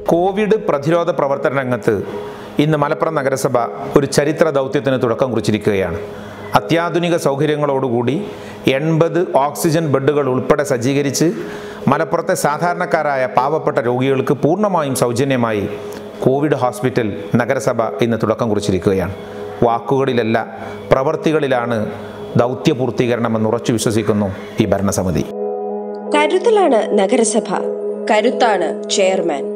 Covid പ്രതിരോധ പ്രവർത്തന രംഗത്ത് ഇന്ന് മലപ്പുറം നഗരസഭ ഒരു ചരിത്ര ദൗത്യത്തിന് തുടക്കം കുറിച്ചിരിക്കുകയാണ് അത്യാധുനിക സൗകര്യങ്ങളോടുകൂടി എൺപത് ഓക്സിജൻ ബെഡുകൾ ഉൾപ്പെടെ സജ്ജീകരിച്ച് മലപ്പുറത്തെ സാധാരണക്കാരായ പാവപ്പെട്ട രോഗികൾക്ക് പൂർണ്ണമായും സൗജന്യമായി കോവിഡ് ഹോസ്പിറ്റൽ നഗരസഭ ഇന്ന് തുടക്കം കുറിച്ചിരിക്കുകയാണ് വാക്കുകളിലല്ല പ്രവർത്തികളിലാണ് ദൗത്യപൂർത്തീകരണമെന്ന് ഉറച്ചു വിശ്വസിക്കുന്നു ഈ ഭരണസമിതി കരുതലാണ് നഗരസഭ കരുത്താണ് ചെയർമാൻ